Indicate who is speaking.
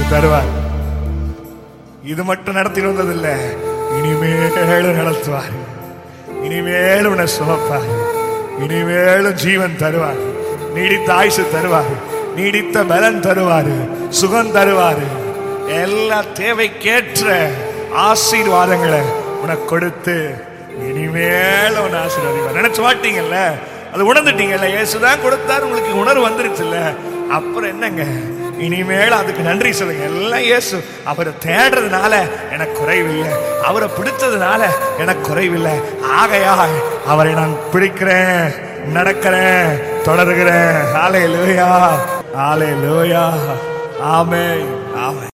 Speaker 1: தருவார் இது மட்டும் நடத்தி வந்ததில்லை இனிமேலும் நடத்துவார் இனிமேலும் உன்னை சுமப்பார் இனிமேலும் ஜீவன் தருவார் நீடித்த ஆயுசு தருவார் நீடித்த பலன் தருவார் சுகம் தருவார் எல்லா தேவைக்கேற்ற ஆசீர்வாதங்களை உனக்கு கொடுத்து இனிமேலும் உன்னை ஆசீர்வாதிப்பார் நினைச்சு மாட்டீங்கல்ல அது உணர்ந்துட்டீங்கல்ல இயேசுதான் கொடுத்தாரு உங்களுக்கு உணர்வு வந்துருச்சுல்ல அப்புறம் என்னங்க இனிமேல் அதுக்கு நன்றி சொல்லுங்க எல்லாம் இயேசு அவரை தேடுறதுனால எனக்கு குறைவில்லை அவரை பிடிச்சதுனால எனக்கு குறைவில்லை ஆகையால் அவரை நான் பிடிக்கிறேன் நடக்கிறேன் தொடர்கிறேன் ஆலே லோயா ஆலே லோயா ஆமே ஆமே